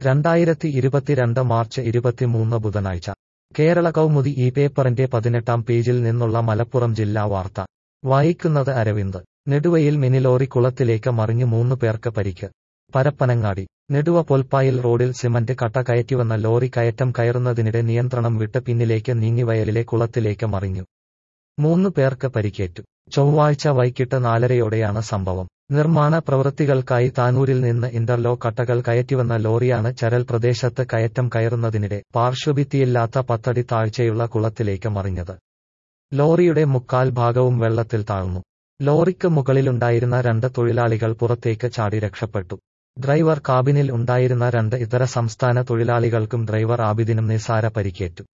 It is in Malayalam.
രണ്ടായിരത്തി ഇരുപത്തിരണ്ട് മാർച്ച് ഇരുപത്തിമൂന്ന് ബുധനാഴ്ച കേരള കൗമുദി ഈ പേപ്പറിന്റെ പതിനെട്ടാം പേജിൽ നിന്നുള്ള മലപ്പുറം ജില്ലാ വാർത്ത വായിക്കുന്നത് അരവിന്ദ് നെടുവയിൽ മിനിലോറി കുളത്തിലേക്ക് മറിഞ്ഞു മൂന്ന് പേർക്ക് പരിക്ക് പരപ്പനങ്ങാടി നെടുവ പൊൽപ്പായിൽ റോഡിൽ സിമന്റ് കട്ട കയറ്റിവന്ന ലോറി കയറ്റം കയറുന്നതിനിടെ നിയന്ത്രണം വിട്ട് പിന്നിലേക്ക് നീങ്ങി വയലിലെ കുളത്തിലേക്ക് മറിഞ്ഞു മൂന്ന് പേർക്ക് പരിക്കേറ്റു ചൊവ്വാഴ്ച വൈകിട്ട് നാലരയോടെയാണ് സംഭവം നിർമ്മാണ പ്രവൃത്തികൾക്കായി താനൂരിൽ നിന്ന് ഇന്റർലോ കട്ടകൾ കയറ്റിവന്ന ലോറിയാണ് ചരൽ പ്രദേശത്ത് കയറ്റം കയറുന്നതിനിടെ പാർശ്വഭിത്തിയില്ലാത്ത പത്തടി താഴ്ചയുള്ള കുളത്തിലേക്ക് മറിഞ്ഞത് ലോറിയുടെ മുക്കാൽ ഭാഗവും വെള്ളത്തിൽ താഴ്ന്നു ലോറിക്ക് മുകളിലുണ്ടായിരുന്ന രണ്ട് തൊഴിലാളികൾ പുറത്തേക്ക് ചാടി രക്ഷപ്പെട്ടു ഡ്രൈവർ കാബിനിൽ ഉണ്ടായിരുന്ന രണ്ട് ഇതര സംസ്ഥാന തൊഴിലാളികൾക്കും ഡ്രൈവർ ആബിദിനും നിസാര പരിക്കേറ്റു